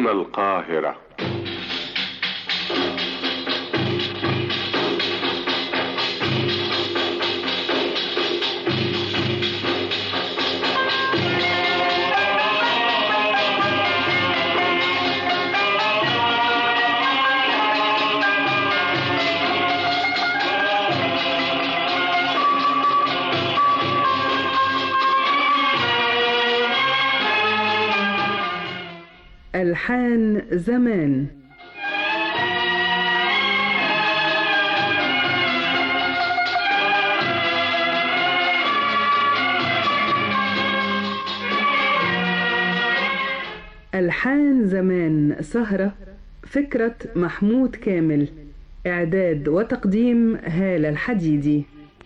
إلى القاهرة ألحان زمان ألحان زمان سهرة فكرة محمود كامل إعداد وتقديم هالة الحديدي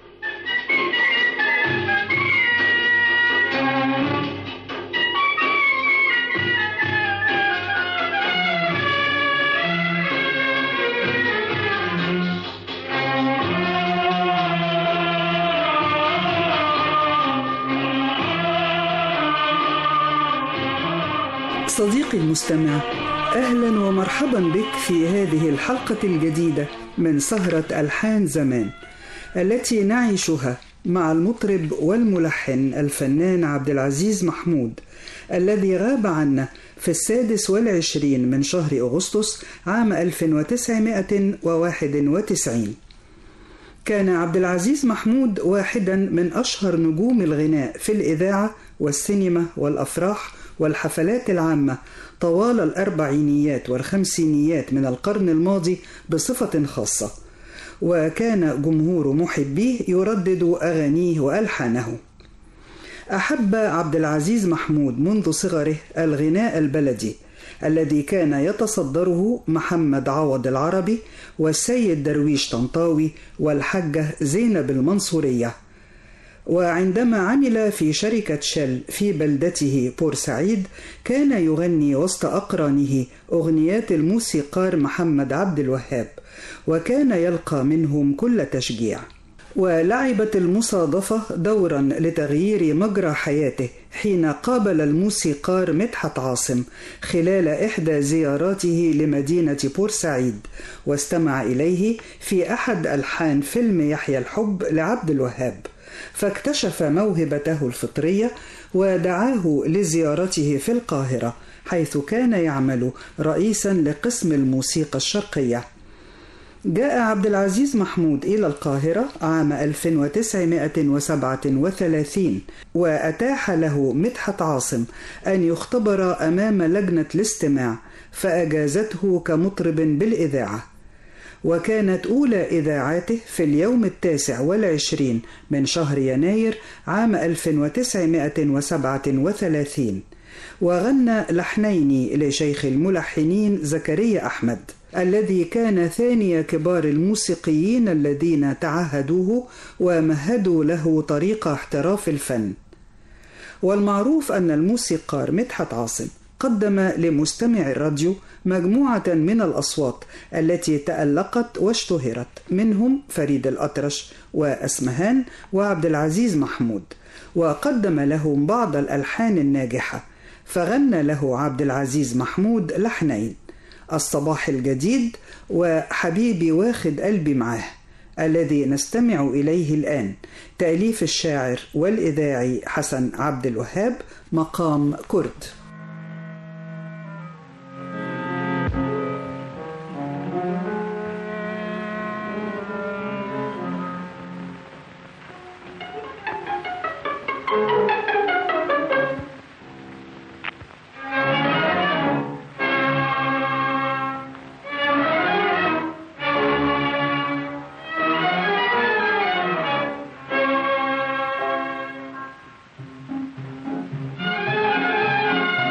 صديقي المستمع اهلا ومرحبا بك في هذه الحلقه الجديده من سهره الحان زمان التي نعيشها مع المطرب والملحن الفنان عبد العزيز محمود الذي غاب عنا في السادس والعشرين من شهر أغسطس عام 1991 كان عبد العزيز محمود واحدا من أشهر نجوم الغناء في الإذاعة والسينما والأفراح والحفلات العامة طوال الأربعينيات والخمسينيات من القرن الماضي بصفة خاصة وكان جمهور محبيه يردد أغانيه وألحانه أحب عبد العزيز محمود منذ صغره الغناء البلدي الذي كان يتصدره محمد عوض العربي والسيد درويش طنطاوي والحجة زينب المنصورية وعندما عمل في شركة شل في بلدته بورسعيد كان يغني وسط أقرانه أغنيات الموسيقار محمد عبد الوهاب وكان يلقى منهم كل تشجيع ولعبت المصادفة دورا لتغيير مجرى حياته حين قابل الموسيقار مدحت عاصم خلال إحدى زياراته لمدينة بورسعيد واستمع إليه في أحد ألحان فيلم يحيى الحب لعبد الوهاب فاكتشف موهبته الفطرية ودعاه لزيارته في القاهرة حيث كان يعمل رئيسا لقسم الموسيقى الشرقية جاء عبد العزيز محمود إلى القاهرة عام 1937 وأتاح له مدحت عاصم أن يختبر أمام لجنة الاستماع فأجازته كمطرب بالإذاعة وكانت أولى إذاعاته في اليوم التاسع والعشرين من شهر يناير عام 1937 وغنى لحنين لشيخ الملحنين زكريا أحمد الذي كان ثاني كبار الموسيقيين الذين تعهدوه ومهدوا له طريق احتراف الفن والمعروف أن الموسيقار مدحت عاصم قدم لمستمع الراديو مجموعة من الأصوات التي تألقت واشتهرت منهم فريد الأطرش وأسمهان وعبد العزيز محمود وقدم لهم بعض الألحان الناجحة فغنى له عبد العزيز محمود لحنين الصباح الجديد وحبيبي واخد قلبي معاه الذي نستمع إليه الآن تأليف الشاعر والإذاعي حسن عبد الوهاب مقام كرد Thank you.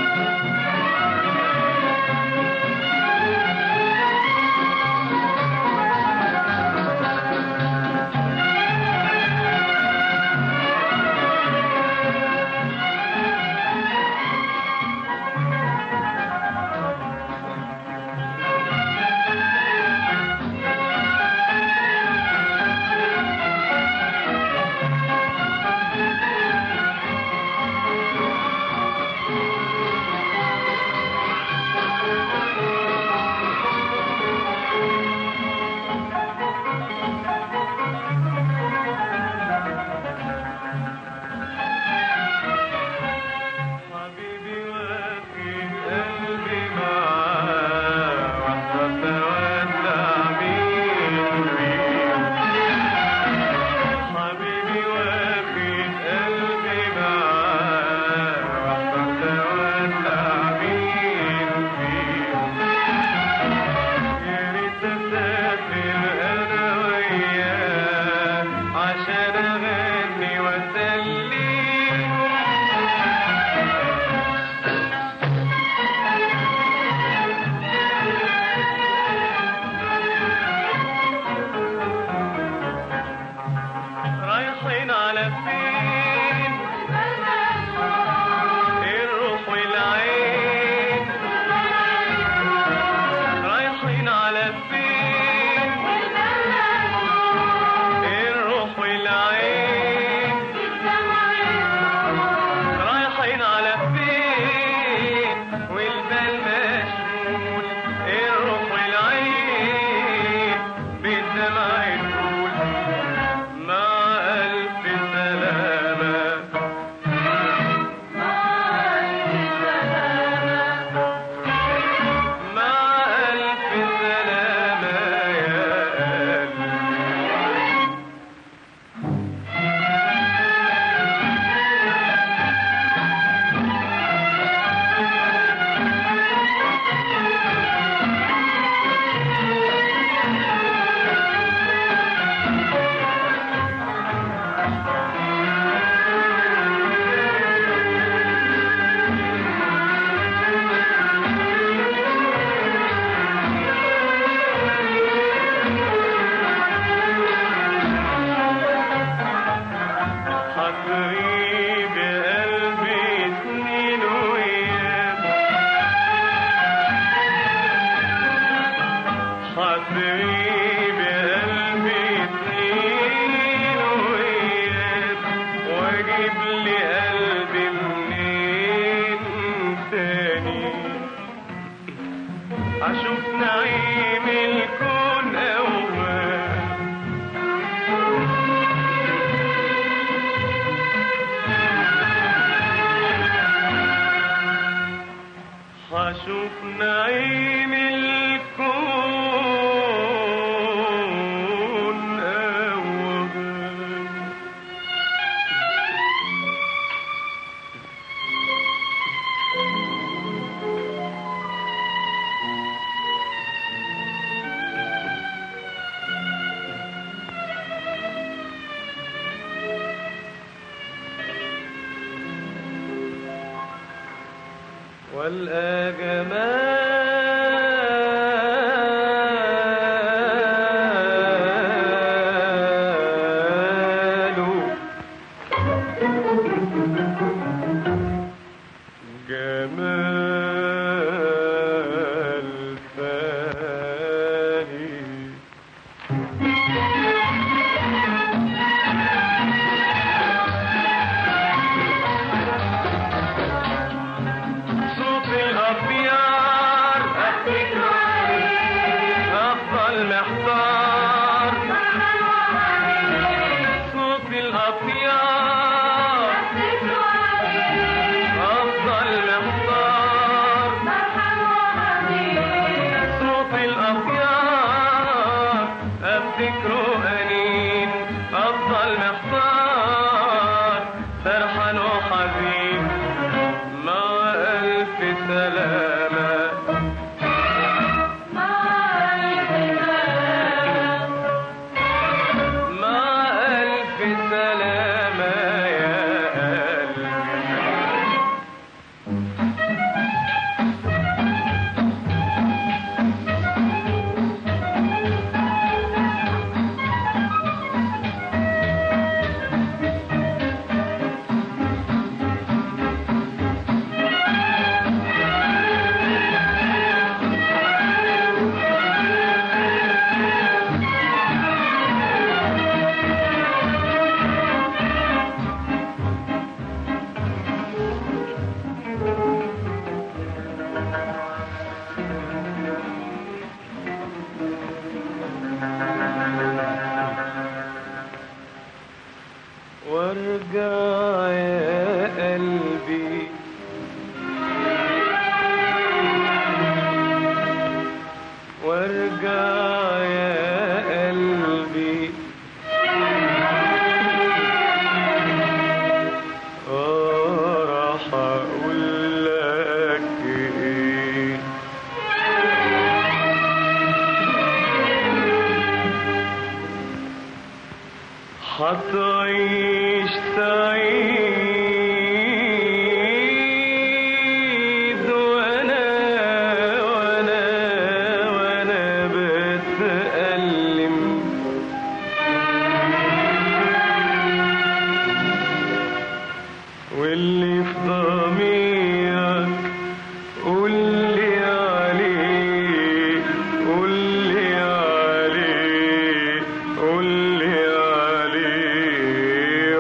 تغيب يا قلبي سنين وأيام وأجيب لي قلبي منين تاني أشوف نعيم الكون أوام هشوف نعيم الكون أوام والآ جمال جمال فاني صوت الأطيار أفضل محتار صوت الأطيار أفضل محتار صوت الأطيار أفتكره أنين أفضل محتار فرحان وحزين مع ألف سلامة مع ألف سلامة يا قلبي وارجع يا قلبي وارجع يا قلبي آه راح اقول لك ايه حتعيش سعيد وانا وانا وانا بتألم واللي في ضميرك قول لي عليه قول لي عليه قول لي عليه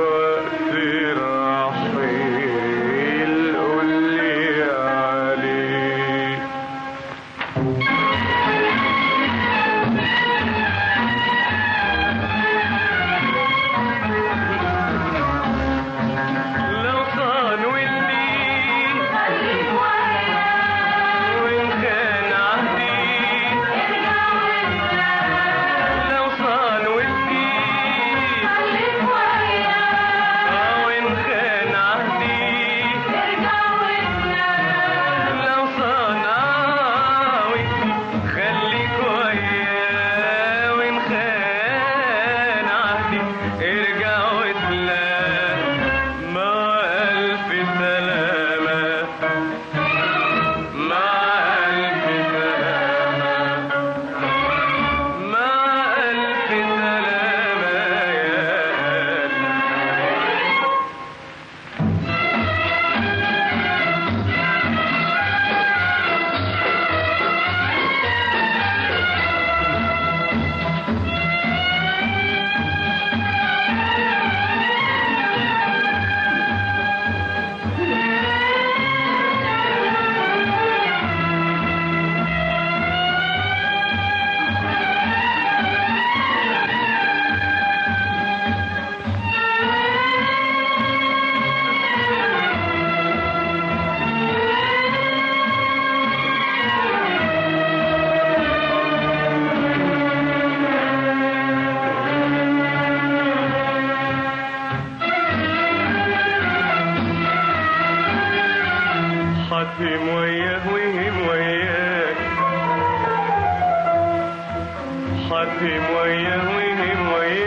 وهم وياه وهم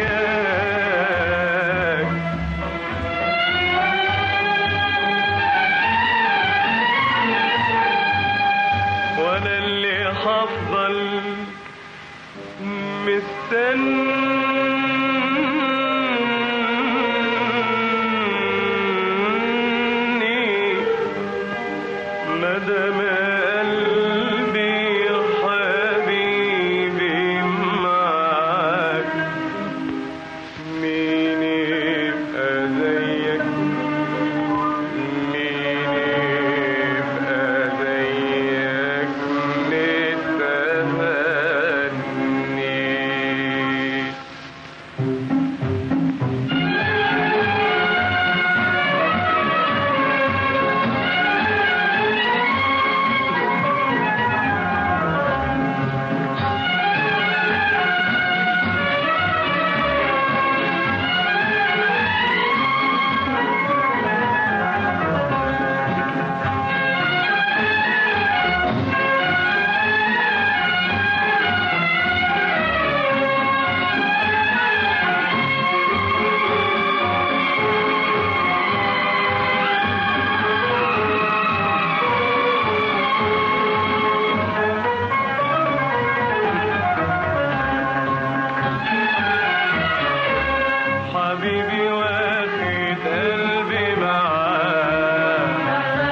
وياك وانا اللي هفضل مستني مدام قلبي يا حبيبي معاك مين يبقى زيك مين يبقى زيك مستهني حبيبي واخد قلبي معاه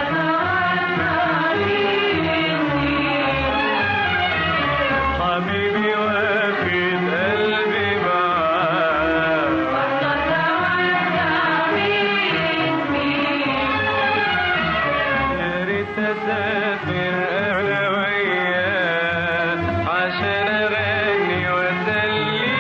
حبيبي واخد قلبي معاه يا ريت اسافر انا وياه عشان اغني واسليه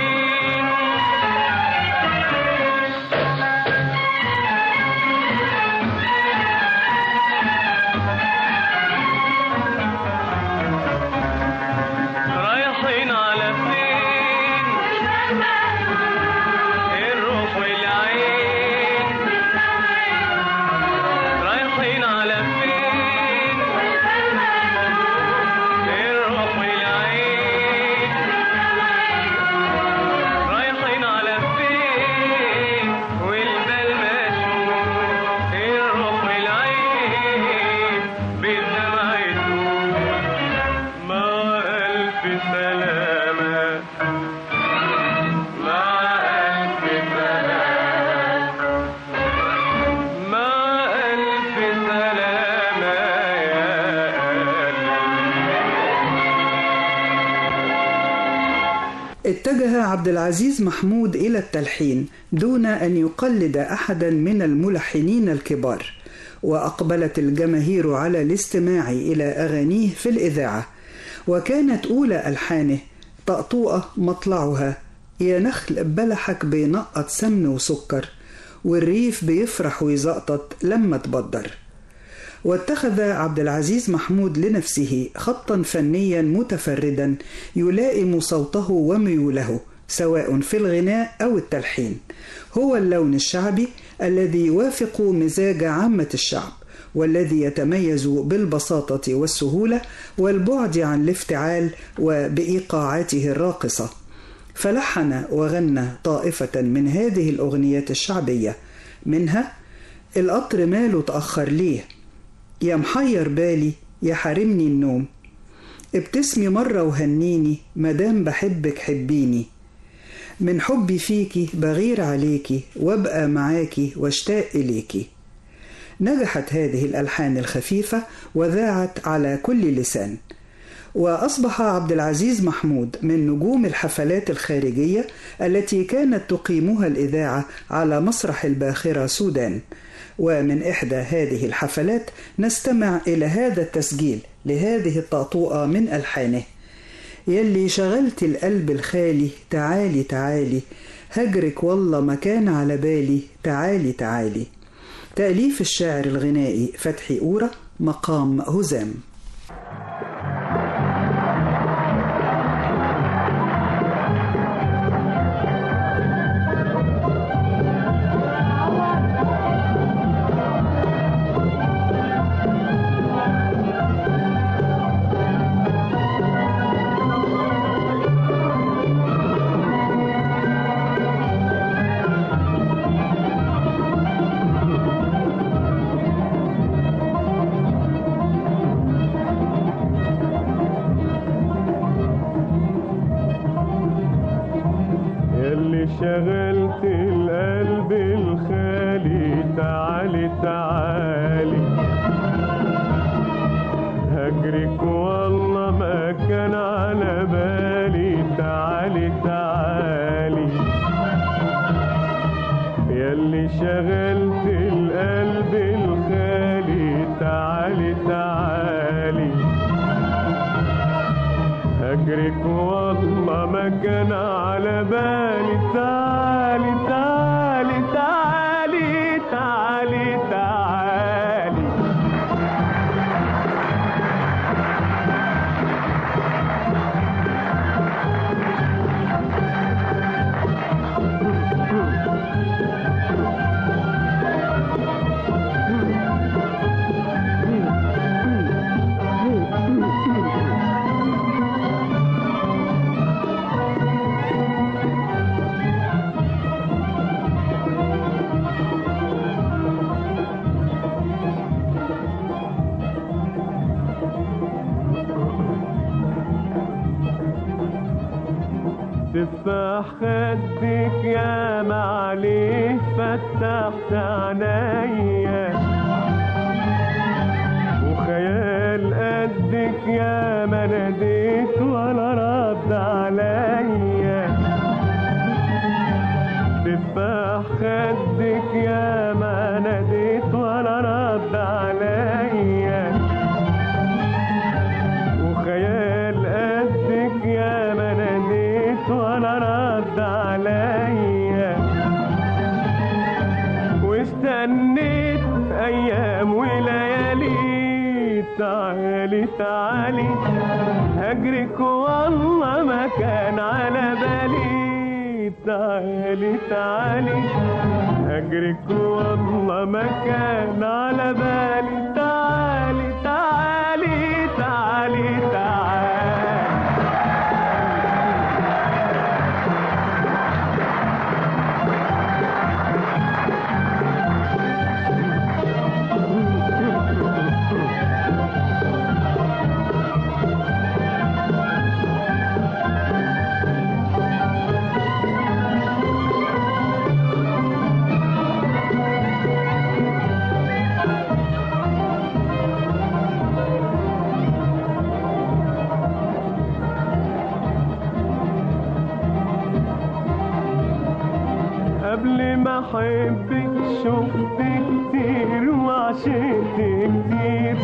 رايحين على فين الروح والعين رايحين على فين الروح والعين رايحين على فين والبال مشغول الروح والعين بالدمع يدور مع ألف سلامة مع ألف سلامة مع ألف سلامة يا قلبي اتجه عبد العزيز محمود إلى التلحين دون أن يقلد أحدا من الملحنين الكبار وأقبلت الجماهير على الاستماع إلى أغانيه في الإذاعة وكانت أولى ألحانه طقطوقة مطلعها يا نخل بلحك بينقط سمن وسكر والريف بيفرح ويزقطط لما تبدر واتخذ عبد العزيز محمود لنفسه خطا فنيا متفردا يلائم صوته وميوله سواء في الغناء او التلحين هو اللون الشعبي الذي يوافق مزاج عامه الشعب والذي يتميز بالبساطه والسهوله والبعد عن الافتعال وبايقاعاته الراقصه فلحن وغنى طائفه من هذه الاغنيات الشعبيه منها القطر ماله تاخر ليه يا محير بالي يا حارمني النوم ابتسمي مرة وهنيني مدام بحبك حبيني من حبي فيكي بغير عليكي وابقى معاكي واشتاق إليكي نجحت هذه الألحان الخفيفة وذاعت على كل لسان وأصبح عبد العزيز محمود من نجوم الحفلات الخارجية التي كانت تقيمها الإذاعة على مسرح الباخرة سودان ومن إحدى هذه الحفلات نستمع إلى هذا التسجيل لهذه الطقطوقة من ألحانه يلي شغلت القلب الخالي تعالي تعالي هجرك والله ما كان على بالي تعالي تعالي تأليف الشاعر الغنائي فتحي أورا مقام هزام شغلت القلب الخالي تعالي تعالي هجرك والله ما كان على بالي تعالي تعالي ياللي شغلت القلب الخالي تعالي تعالي هجرك والله ما كان على بالي تعالي تعالي تعالي تعالي تعالي تفاح خدك يا معليه فتحت عينيا وخيال قدك يا ما ناديت ولا رد عليا تفاح خدك يا ما ناديت ولا رد عليا وخيال قدك يا ما ناديت ولا رد عليا واستنيت ايام وليالي تعالي تعالي هجرك والله ما كان على بالي تعالي تعالي هجرك والله ما كان على بالي تعالي تعالي تعالي تعالي قبل ما احبك شفت كتير وعشقت كتير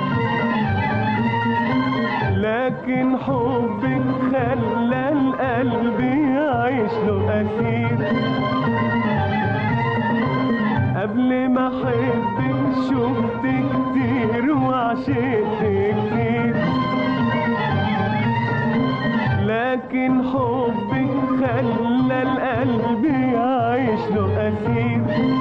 لكن حبك خلى القلب يعيش له أسير قبل ما احبك شفت كتير وعشقت كتير لكن حبك خلى القلب يعيش له أسير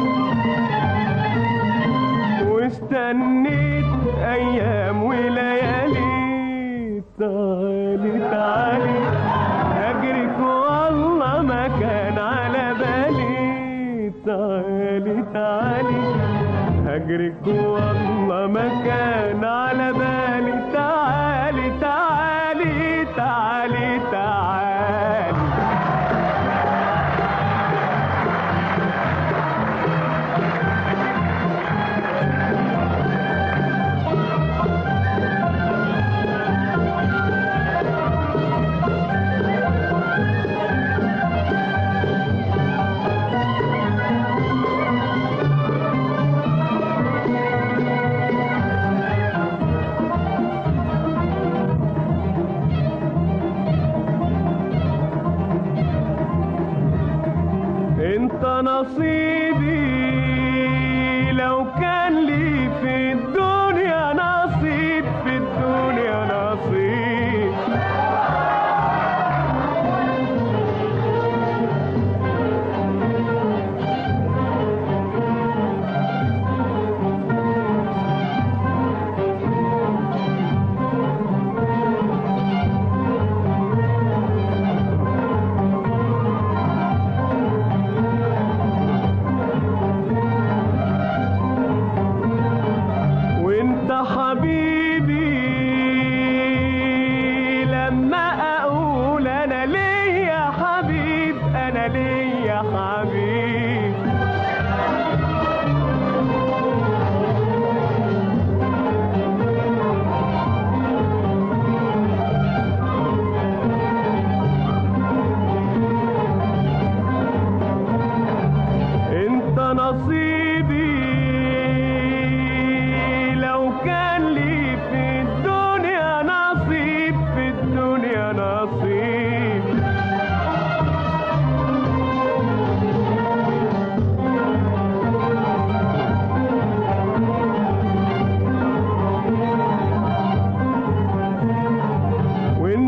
واستنيت أيام وليالي تعالي تعالي هجرك والله ما كان على بالي تعالي تعالي هجرك والله ما كان على بالي تعالي تعالي تعالي تعالي انت نصيبي لو كان لي في الدنيا نصيب في الدنيا نصيب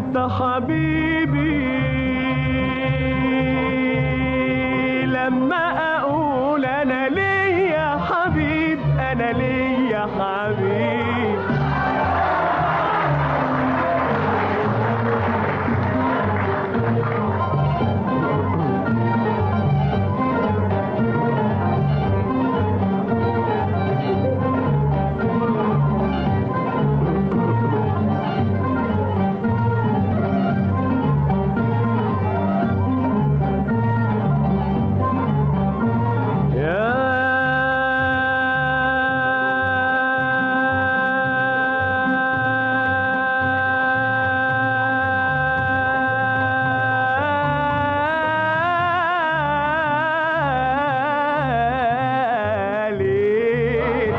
وانت حبيبي لما اقول انا ليا حبيب انا ليا حبيب يا ليل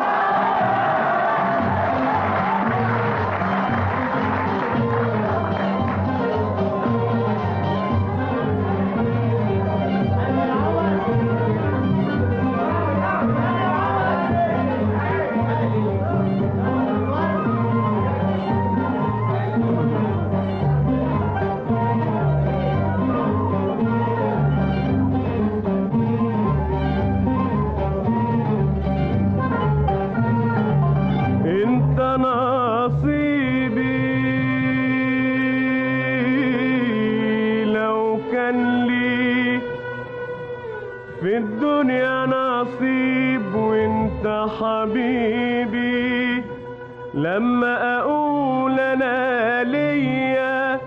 انت نصيبي لو كان لي في الدنيا نصيب وانت حبيبي لما اقول انا ليا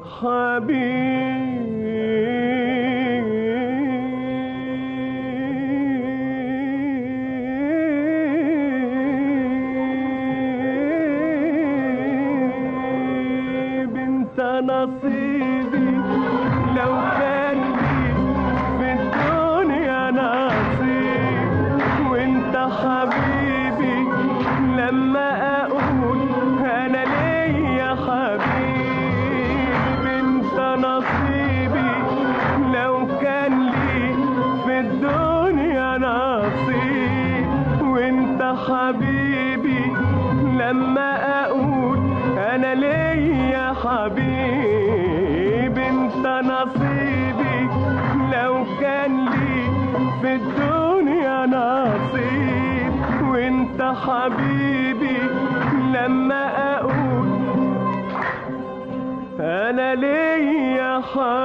حبيب انت نصيبي لو كان لي في الدنيا نصيب وانت حبيبي لما اقول انا ليا حبيب انت نصيبي لو كان لي في الدنيا نصيب وانت حبيبي لما اقول انا ليا حبيب انت نصيبي لو كان لي في الدنيا نصيب وانت حبيبي لما اقول انا ليا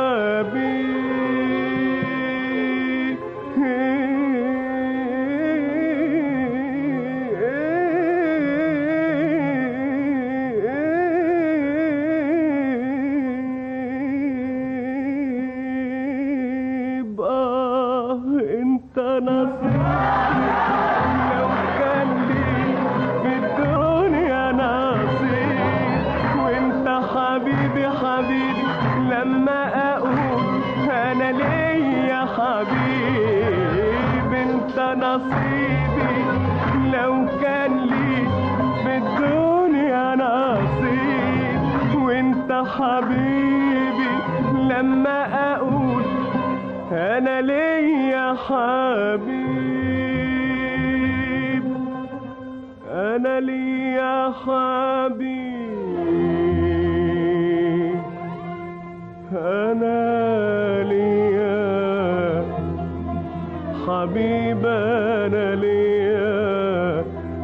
حبيب آه انت نصيب لو كان لي في الدنيا نصيب وانت حبيبي حبيبي لما اقول انا ليا حبيب انت نصيبي لو كان لي في الدنيا نصيب وانت حبيبي لما اقول انا ليا حبيب انا ليا حبيب انا ليا حبيب انا ليا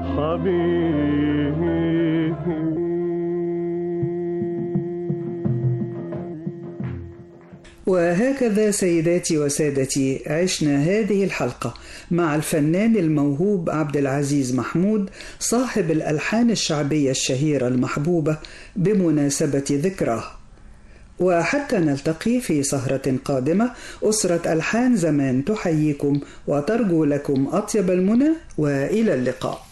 حبيب وهكذا سيداتي وسادتي عشنا هذه الحلقة مع الفنان الموهوب عبد العزيز محمود صاحب الألحان الشعبية الشهيرة المحبوبة بمناسبة ذكراه وحتى نلتقي في سهرة قادمة أسرة ألحان زمان تحييكم وترجو لكم أطيب المنى وإلى اللقاء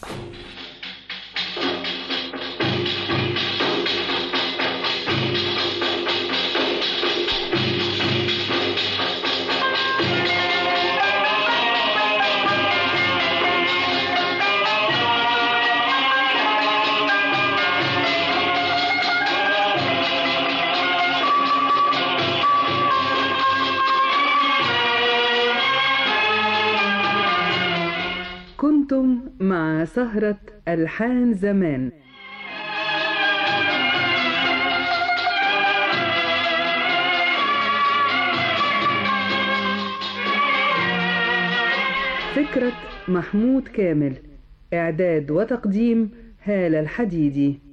كنتم مع سهرة ألحان زمان فكرة محمود كامل إعداد وتقديم هالة الحديدي